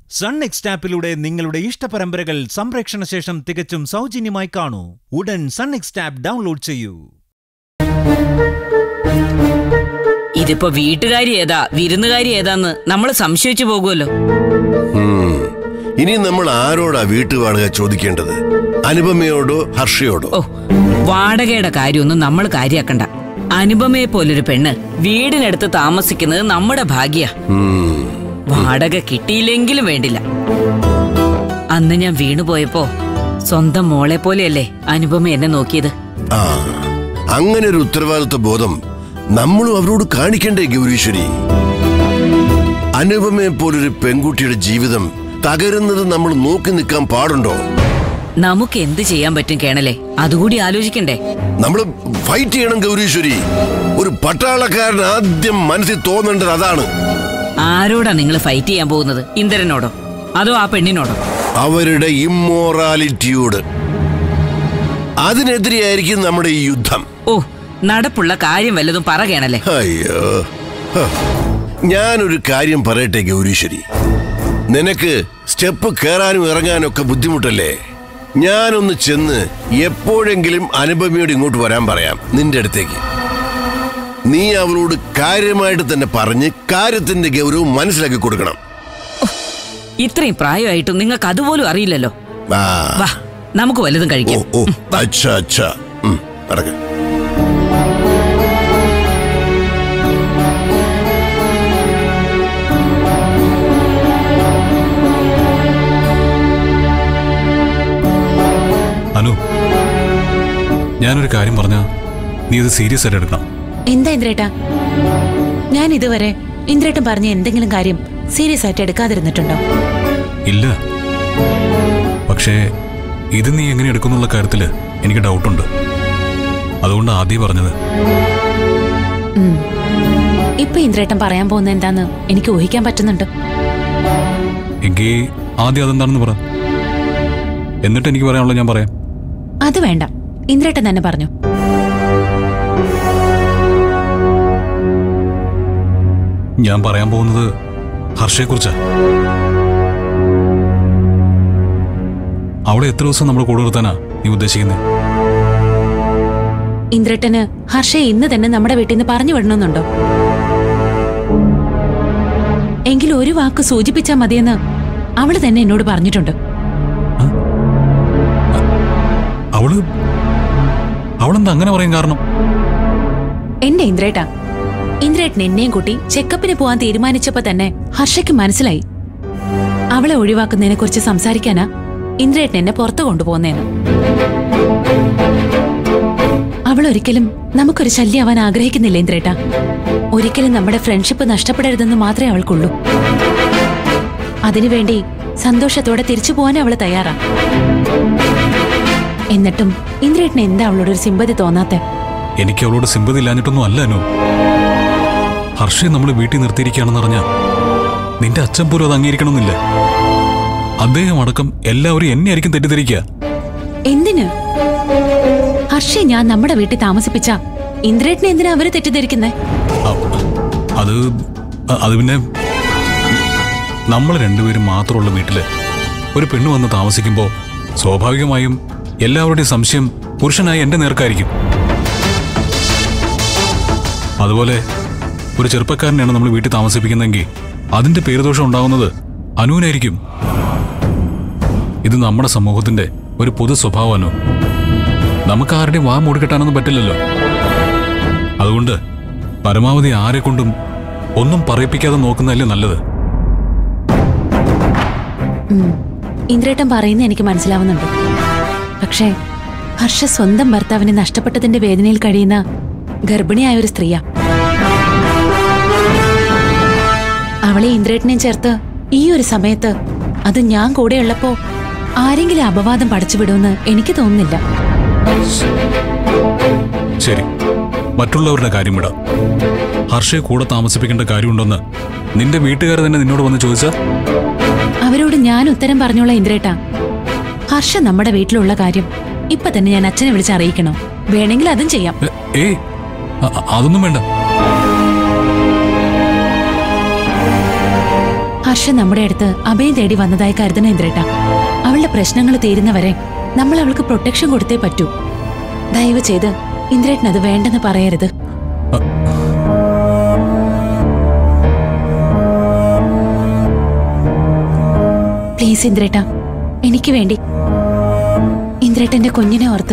Sun next ആപ്പിലൂടെ നിങ്ങളുടെ ഇഷ്ടപരമ്പരകൾ സംപ്രേക്ഷണ ശേഷം തികച്ചും സൗജന്യമായി കാണൂ ഉടൻ സൺ നെക്സ്റ്റ് ആപ്പ് ഡൗൺലോഡ് ചെയ്യൂ ഇതിപ്പോ വീട്ടുകാരി ഏതാ വിരുന്നുകാരി ഏതാന്ന് നമ്മൾ സംശയിച്ചു പോകുമല്ലോ ഉം. ഇനി നമ്മൾ ആരോടാ വീട്ടുവാടക ചോദിക്കേണ്ടത് അനുപമയോടോ ഹർഷയോടോ ഓ വാടകയുടെ കാര്യമൊന്നും നമ്മൾ കാര്യാക്കണ്ട അനുപമയെ പോലൊരു പെണ്ണ് വീടിനടുത്ത് താമസിക്കുന്നത് നമ്മുടെ ഭാഗ്യ ഉം. വാടക കിട്ടിയില്ലെങ്കിലും വേണ്ടില്ല അന്ന് ഞാൻ വീണുപോയപ്പോ സ്വന്തം മോളെ പോലെയല്ലേ അനുപമ എന്നെ നോക്കിയത് ആ അങ്ങനെ ഒരു ഉത്തരവാദിത്വ ബോധം നമ്മളും അവരോട് കാണിക്കണ്ടേ ഗൗരീശ്വരി അനുപമയെ പോലൊരു പെൺകുട്ടിയുടെ ജീവിതം തകരുന്നത് നമ്മൾ നോക്കി നിൽക്കാൻ പാടുണ്ടോ നമുക്ക് എന്ത് ചെയ്യാൻ പറ്റും കേണലേ അതുകൂടി ആലോചിക്കണ്ടേ നമ്മൾ ഫൈറ്റ് ചെയ്യണം ഗൗരീശ്വരി ഒരു പട്ടാളക്കാരൻ ആദ്യം മനസ്സിൽ തോന്നേണ്ടത് അതാണ് ആരോടാ നിങ്ങൾ ഫൈറ്റ് ചെയ്യാൻ പോകുന്നത് ഇന്ദ്രനോടോ അതോ ആ പെണ്ണിനോടോ അവരുടെ ഇമ്മോറാലിറ്റിയോട് അതിനെതിരെയായിരിക്കും നമ്മുടെ ഈ യുദ്ധം ഓ നടപ്പുള്ള കാര്യം വല്ലതും പറ കേണലേ അയ്യോ ഹ. ഞാനൊരു കാര്യം പറയട്ടെ ഗൗരീശ്വരി നിനക്ക് സ്റ്റെപ്പ് കയറാനും ഇറങ്ങാനും ഒക്കെ ബുദ്ധിമുട്ടല്ലേ ഞാനൊന്ന് ചെന്ന് എപ്പോഴെങ്കിലും അനുപമയോട് ഇങ്ങോട്ട് വരാൻ പറയാം നിന്റെ അടുത്തേക്ക് നീ അവളോട് കാര്യമായിട്ട് തന്നെ പറഞ്ഞ് കാര്യത്തിന്റെ ഗൗരവം മനസ്സിലാക്കി കൊടുക്കണം ഇത്രയും പ്രായമായിട്ടും നിങ്ങൾക്ക് അതുപോലും അറിയില്ലല്ലോ ആ. വാ നമുക്ക് വല്ലതും ഓ കഴിക്കാം ഓ അച്ഛാ അച്ഛാ ഉം, നടക്ക് അനു ഞാനൊരു കാര്യം പറഞ്ഞ നീ ഇത് സീരിയസ് ആയിട്ട് എടുക്കണം എന്താ ഇന്ദ്രേട്ടാ ഞാൻ ഇതുവരെ ഇന്ദ്രേട്ടൻ പറഞ്ഞ എന്തെങ്കിലും കാര്യം സീരിയസ് ആയിട്ട് എടുക്കാതിരുന്നിട്ടുണ്ടോ ഇല്ല പക്ഷേ ഇത് നീ എങ്ങനെ എടുക്കുന്നുള്ള കാര്യത്തില് എനിക്ക് ഡൗട്ടുണ്ട് അതുകൊണ്ട് ആദ്യം പറഞ്ഞത് ഉം. ഇപ്പൊ ഇന്ദ്രേട്ടൻ പറയാൻ പോകുന്ന എന്താന്ന് എനിക്ക് ഊഹിക്കാൻ പറ്റുന്നുണ്ട് എങ്കിൽ ആദ്യം അതെന്താണെന്ന് പറ എന്നിട്ട് എനിക്ക് പറയാനുള്ളത് ഞാൻ പറയാം അത് വേണ്ട ഇന്ദ്രേട്ടൻ തന്നെ പറഞ്ഞു ഞാൻ പറയാൻ പോകുന്നത് ഹർഷയെക്കുറിച്ചാ അവളെ എത്ര ദിവസം നമ്മൾ കൂടെ നിർത്താനാ നീ ഉദ്ദേശിക്കുന്നത് ഇന്ദ്രേട്ടന് ഹർഷയെ ഇന്ന് തന്നെ നമ്മുടെ വീട്ടിൽ നിന്ന് പറഞ്ഞു വിടണമെന്നുണ്ടോ എങ്കിൽ ഒരു വാക്ക് സൂചിപ്പിച്ചാ മതിയെന്ന് അവള് തന്നെ എന്നോട് പറഞ്ഞിട്ടുണ്ട് അവള് അവളെന്താ അങ്ങനെ പറയാൻ കാരണം എന്റെ ഇന്ദ്രേട്ട ഇന്ദ്രേട്ടൻ എന്നെയും കൂട്ടി ചെക്കപ്പിന് പോവാൻ തീരുമാനിച്ചപ്പോ തന്നെ ഹർഷയ്ക്ക് മനസ്സിലായി അവളെ ഒഴിവാക്കുന്നതിനെ കുറിച്ച് സംസാരിക്കാനാ ഇന്ദ്രേട്ടൻ എന്നെ പുറത്തു കൊണ്ടുപോകുന്നേന്ന് അവൾ ഒരിക്കലും നമുക്കൊരു ശല്യമാവാൻ ആഗ്രഹിക്കുന്നില്ല ഇന്ദ്രേട്ട ഒരിക്കലും നമ്മുടെ ഫ്രണ്ട്ഷിപ്പ് നഷ്ടപ്പെടരുതെന്ന് മാത്രമേ അവൾക്കുള്ളൂ അതിനുവേണ്ടി സന്തോഷത്തോടെ തിരിച്ചു പോകാൻ അവള് തയ്യാറാ എന്നിട്ടും ഇന്ദ്രേട്ടന് എന്താ അവളോട് ഒരു സിമ്പതി തോന്നാത്തെ എനിക്ക് അവളോട് സിമ്പതി ഇല്ലാഞ്ഞിട്ടൊന്നും അല്ല അനു ഹർഷയെ നമ്മൾ വീട്ടിൽ നിർത്തിയിരിക്കുകയാണെന്ന് അറിഞ്ഞാ നിന്റെ അച്ഛൻ പോലും അത് അംഗീകരിക്കണമെന്നില്ല അദ്ദേഹം അടക്കം എല്ലാവരും എന്നെ ആയിരിക്കും തെറ്റിദ്ധരിക്കുക എന്തിന് ഹർഷയെ ഞാൻ നമ്മുടെ വീട്ടിൽ താമസിപ്പിച്ച ഇന്ദ്രേട്ടനെ എന്തിനാ അവര് തെറ്റിദ്ധരിക്കുന്നേ അ- അത് അ- അത് പിന്നെ നമ്മൾ രണ്ടുപേരും മാത്രമുള്ള വീട്ടില് ഒരു പെണ്ണ് വന്ന് താമസിക്കുമ്പോൾ സ്വാഭാവികമായും എല്ലാവരുടെയും സംശയം പുരുഷനായ എന്റെ നേർക്കായിരിക്കും അതുപോലെ ഒരു ചെറുപ്പക്കാരനെയാണ് നമ്മൾ വീട്ടിൽ താമസിപ്പിക്കുന്നതെങ്കിൽ അതിന്റെ പേരുദോഷം ഉണ്ടാകുന്നത് അനുവിനായിരിക്കും ഇത് നമ്മുടെ സമൂഹത്തിന്റെ ഒരു പൊതു സ്വഭാവം അനു നമുക്ക് ആരുടെയും വാ മൂടിക്കെട്ടാനൊന്നും പറ്റില്ലല്ലോ അതുകൊണ്ട് പരമാവധി ആരെ കൊണ്ടും ഒന്നും പറയിപ്പിക്കാതെ നോക്കുന്നതല്ലേ നല്ലത് ഉം. ഇന്ദ്രേട്ടൻ പറയുന്ന എനിക്ക് മനസ്സിലാവുന്നുണ്ട് പക്ഷേ ഹർഷ സ്വന്തം ഭർത്താവിനെ നഷ്ടപ്പെട്ടതിന്റെ വേദനയിൽ കഴിയുന്ന ഗർഭിണിയായ ഒരു സ്ത്രീയാ അവളെ ഇന്ദ്രേട്ടനെയും ചേർത്ത് ഈ ഒരു സമയത്ത് അത് ഞാൻ കൂടെയുള്ളപ്പോ ആരെങ്കിലും അപവാദം പടച്ചുവിടുമെന്ന് എനിക്ക് തോന്നുന്നില്ല ശരി മറ്റുള്ളവരുടെ കാര്യം വിടാം ഹർഷയെ കൂടെ താമസിപ്പിക്കേണ്ട കാര്യമുണ്ടെന്ന് നിന്റെ വീട്ടുകാർ തന്നെ നിന്നോട് വന്ന് ചോദിച്ചാ അവരോട് ഞാൻ ഉത്തരം പറഞ്ഞോളാം ഇന്ദ്രേട്ടാ ഹർഷ നമ്മുടെ വീട്ടിലുള്ള കാര്യം ഇപ്പൊ തന്നെ ഞാൻ അച്ഛനെ വിളിച്ച് അറിയിക്കണം വേണമെങ്കിൽ അതും ചെയ്യാം എ- ഏയ് അ- അ- അതൊന്നും വേണ്ട ഹർഷ നമ്മുടെ അടുത്ത് അഭയം തേടി വന്നതായി കരുതണ ഇന്ദ്രേട്ട അവളുടെ പ്രശ്നങ്ങൾ തീരുന്നവരെ നമ്മൾ അവൾക്ക് പ്രൊട്ടക്ഷൻ കൊടുത്തേ പറ്റൂ ദയവ് ചെയ്ത് ഇന്ദ്രേട്ടൻ അത് വേണ്ടെന്ന് പറയരുത് പ്ലീസ് ഇന്ദ്രേട്ട എനിക്ക് വേണ്ടി ഇന്ദ്രേട്ടന്റെ കുഞ്ഞിനെ ഓർത്ത്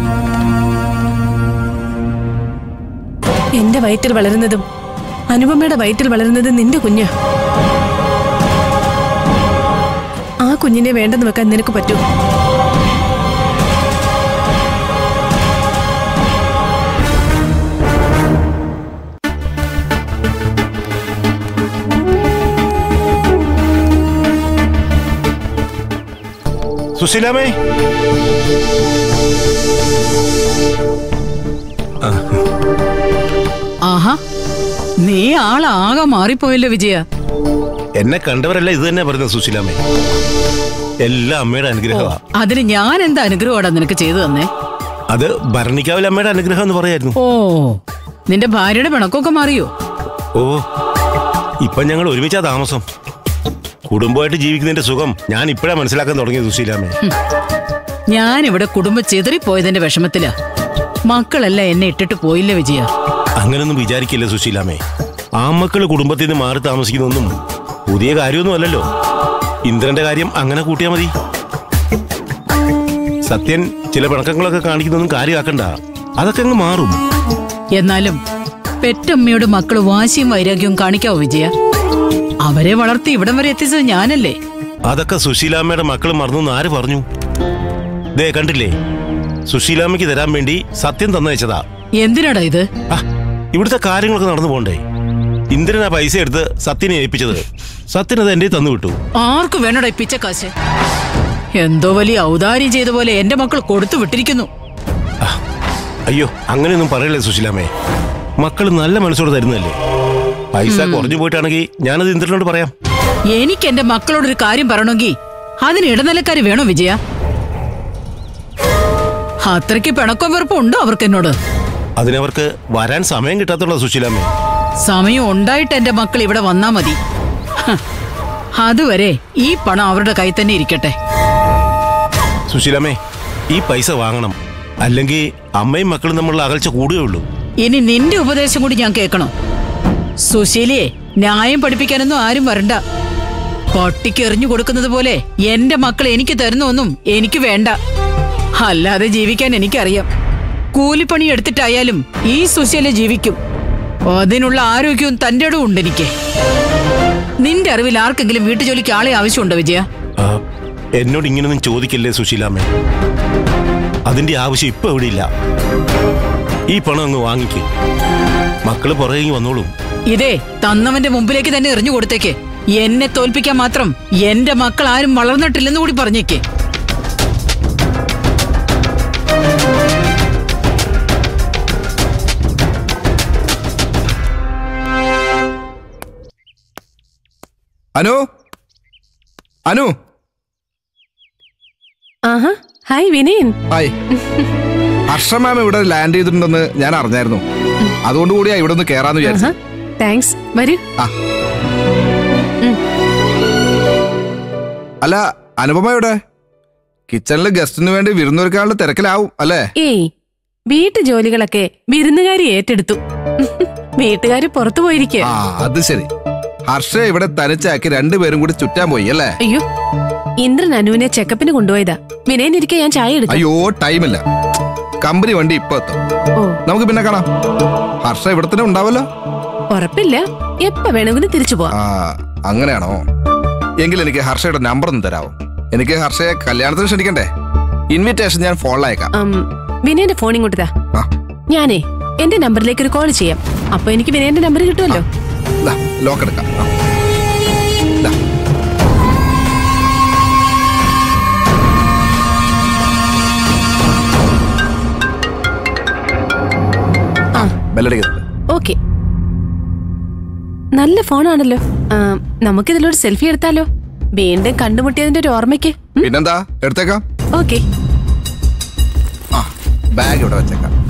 എന്റെ വയറ്റിൽ വളരുന്നതും അനുപമയുടെ വയറ്റിൽ വളരുന്നതും നിന്റെ കുഞ്ഞ് ആ കുഞ്ഞിനെ വേണ്ടെന്ന് വെക്കാൻ നിനക്ക് പറ്റൂ സുശീലാമേ ആഹാ നീ ആളാകെ മാറിപ്പോയല്ലോ വിജയ എന്നെ കണ്ടവരല്ല ഇത് തന്നെ പറയുന്നത് സുശീലാമേ എല്ലാം അമ്മയുടെ അനുഗ്രഹമാ അതിന് ഞാൻ എന്താ അനുഗ്രഹമാടാ നിനക്ക് ചെയ്തു തന്നേ അത് ഭരണിക്കാവിലെ അമ്മയുടെ അനുഗ്രഹം എന്ന് പറയായിരുന്നു ഓ നിന്റെ ഭാര്യയുടെ പിണക്കൊക്കെ മാറിയോ ഓ ഇപ്പൊ ഞങ്ങൾ ഒരുമിച്ചാ താമസം കുടുംബമായിട്ട് ജീവിക്കുന്നതിന്റെ സുഖം ഞാൻ ഇപ്പോഴാ മനസ്സിലാക്കാൻ തുടങ്ങിയത് സുശീലാമേ ഞാൻ ഇവിടെ കുടുംബം ചെതറിപ്പോയതിന്റെ വിഷമത്തിലാ മക്കളെല്ലാം എന്നെ ഇട്ടിട്ട് പോയില്ല വിജയ അങ്ങനൊന്നും വിചാരിക്കില്ല സുശീലാമേ ആ മക്കള് കുടുംബത്തിൽ നിന്ന് മാറി താമസിക്കുന്നൊന്നും പുതിയ കാര്യമൊന്നും അല്ലല്ലോ ഇന്ദ്രന്റെ കാര്യം അങ്ങനെ കൂട്ടിയാ മതി സത്യൻ ചില പിണക്കങ്ങളൊക്കെ കാണിക്കുന്നൊന്നും കാര്യമാക്കണ്ട അതൊക്കെ അങ്ങ് മാറും എന്നാലും പെറ്റമ്മയോട് മക്കള് വാശിയും വൈരാഗ്യവും കാണിക്കാവോ വിജയ അവരെ വളർത്തി ഇവിടം വരെ എത്തിച്ചത് ഞാനല്ലേ അതൊക്കെ സുശീലാമ്മയുടെ മക്കൾ മറന്നു ആര് പറഞ്ഞു ദേ കണ്ടില്ലേ സുശീലാമ്മയ്ക്ക് തരാൻ വേണ്ടി സത്യം തന്നയച്ചതാ എന്തിനാടാ ഇത് ആ, ഇവിടുത്തെ കാര്യങ്ങളൊക്കെ നടന്നു പോണ്ടേ ഇന്ദ്രൻ ആ പൈസ എടുത്ത് സത്യനെ ഏൽപ്പിച്ചത് സത്യൻ അത് എന്റെ തന്നു വിട്ടു ആർക്ക് വേണടാ ഈ പിച്ചക്കാശ് എന്തോ വലിയ ഔദാര്യം ചെയ്ത പോലെ എന്റെ മക്കൾ കൊടുത്തു വിട്ടിരിക്കുന്നു ആ, അയ്യോ അങ്ങനെയൊന്നും പറയല്ലേ സുശീലാമ്മേ മക്കൾ നല്ല മനസ്സോടെ തരുന്നതല്ലേ പൈസ കുറഞ്ഞു പോയിട്ടാണെങ്കിൽ ഞാനത് ഇന്ദ്രനോട് പറയാം എനിക്ക് എന്റെ മക്കളോടൊരു കാര്യം പറയണമെങ്കിൽ അതിന് ഇടനിലക്കാര് വേണോ വിജയ അത്രയ്ക്ക് പിണക്കോ വെറുപ്പോ ഉണ്ടോ അവർക്ക് എന്നോട് അതിനവർക്ക് വരാൻ സമയം കിട്ടാത്തുള്ള സുശീലാമ്മേ സമയം ഉണ്ടായിട്ട് എന്റെ മക്കൾ ഇവിടെ വന്നാ മതി ഹ്. അതുവരെ ഈ പണം അവരുടെ കൈ തന്നെ ഇരിക്കട്ടെ സുശീലാമ്മേ ഈ പൈസ വാങ്ങണം അല്ലെങ്കിൽ അമ്മയും മക്കളും തമ്മിലുള്ള അകൽച്ച കൂടുകയുള്ളൂ ഇനി നിന്റെ ഉപദേശം കൂടി ഞാൻ കേൾക്കണോ സുശീലയെ ന്യായം പഠിപ്പിക്കാനൊന്നും ആരും വരണ്ട പട്ടിക്ക് എറിഞ്ഞു കൊടുക്കുന്നത് പോലെ എന്റെ മക്കൾ എനിക്ക് തരുന്നൊന്നും എനിക്ക് വേണ്ട അല്ലാതെ ജീവിക്കാൻ എനിക്കറിയാം കൂലിപ്പണി എടുത്തിട്ടായാലും ഈ സുശീല ജീവിക്കും അതിനുള്ള ആരോഗ്യവും തന്റെ ഇടവും ഉണ്ട് എനിക്ക് നിന്റെ അറിവിൽ ആർക്കെങ്കിലും വീട്ടുജോലിക്ക് ആളെ ആവശ്യമുണ്ടോ വിജയ ആ, എന്നോട് ഇങ്ങനൊന്നും ചോദിക്കല്ലേ സുശീലാമ്മേ അതിന്റെ ആവശ്യം ഇപ്പൊ എവിടെയില്ല ഈ പണം അങ്ങ് വാങ്ങിക്ക് മക്കള് പുറകെ വന്നോളും ഇതേ തന്നവന്റെ മുമ്പിലേക്ക് തന്നെ എറിഞ്ഞു കൊടുത്തേക്ക് എന്നെ തോൽപ്പിക്കാൻ മാത്രം എന്റെ മക്കൾ ആരും വളർന്നിട്ടില്ലെന്ന് കൂടി പറഞ്ഞേക്ക് അനു അനു ആഹാ hi Vinayan hi Harsha ma'am ഇവിടെ ലാൻഡ് ചെയ്തിട്ടുണ്ടെന്ന് ഞാൻ അറിഞ്ഞായിരുന്നു അതുകൊണ്ട് കൂടിയാ ഇവിടെ ഒന്ന് കേറാന്ന് വിചാരിച്ചു ആഹാ താങ്ക്സ് വരൂ ആ അല്ല അനുപമ എവിടെ കിച്ചണില് ഗസ്റ്റിന് വേണ്ടി വിരുന്നൊരുക്കാനുള്ള തിരക്കിലാവും അല്ലേ ഏയ് വീട്ടു ജോലികളൊക്കെ വിരുന്നുകാരി ഏറ്റെടുത്തു വീട്ടുകാര് പുറത്തു പോയിരിക്കുക ആ അത് ശരി ഹർഷ ഇവിടെ തനിച്ചാക്കി രണ്ടുപേരും കൂടി ചുറ്റാൻ പോയി അല്ലേ അയ്യോ ഇന്ദ്രൻ അനുവിനെ ചെക്കപ്പിന് കൊണ്ടുപോയതാ വിനയൻ ഇരിക്കെ ഞാൻ ചായ എടുത്തു അയ്യോ ടൈമില്ല കമ്പനി വണ്ടി ഇപ്പൊ എത്തും ഓ നമുക്ക് പിന്നെ കാണാം ഹർഷ ഇവിടെ തന്നെ ഉണ്ടാവല്ലോ ഉറപ്പില്ല എപ്പ വേണമെങ്കിലും തിരിച്ചു പോവാം ആ അങ്ങനെയാണോ എങ്കിൽ എനിക്ക് ഹർഷയുടെ നമ്പർ ഒന്ന് തരാമോ എനിക്ക് ഹർഷയെ കല്യാണത്തിന് ക്ഷണിക്കണ്ടേ ഇൻവിറ്റേഷൻ ഞാൻ ഫോണിൽ അയക്കാം ഉം, വിനയന്റെ ഫോൺ ഇങ്ങോട്ട് താ ആ, ഞാനേ എന്റെ നമ്പറിലേക്ക് ഒരു കോൾ ചെയ്യാം അപ്പൊ എനിക്ക് വിനയന്റെ നമ്പർ കിട്ടുമല്ലോ ദാ, ലോക്ക് എടുക്കാം ആ. ദാ. ആ ബെല്ലടിക്കുന്നത് ഓക്കെ നല്ല ഫോണാണല്ലോ ആ, നമുക്കിതിലൊരു സെൽഫി എടുത്താലോ വീണ്ടും കണ്ടുമുട്ടിയതിന്റെ ഒരു ഓർമ്മയ്ക്ക് പിന്നെന്താ എടുത്തേക്കാം ഓക്കെ ആ ബാഗ് ഇവിടെ വെച്ചേക്കാം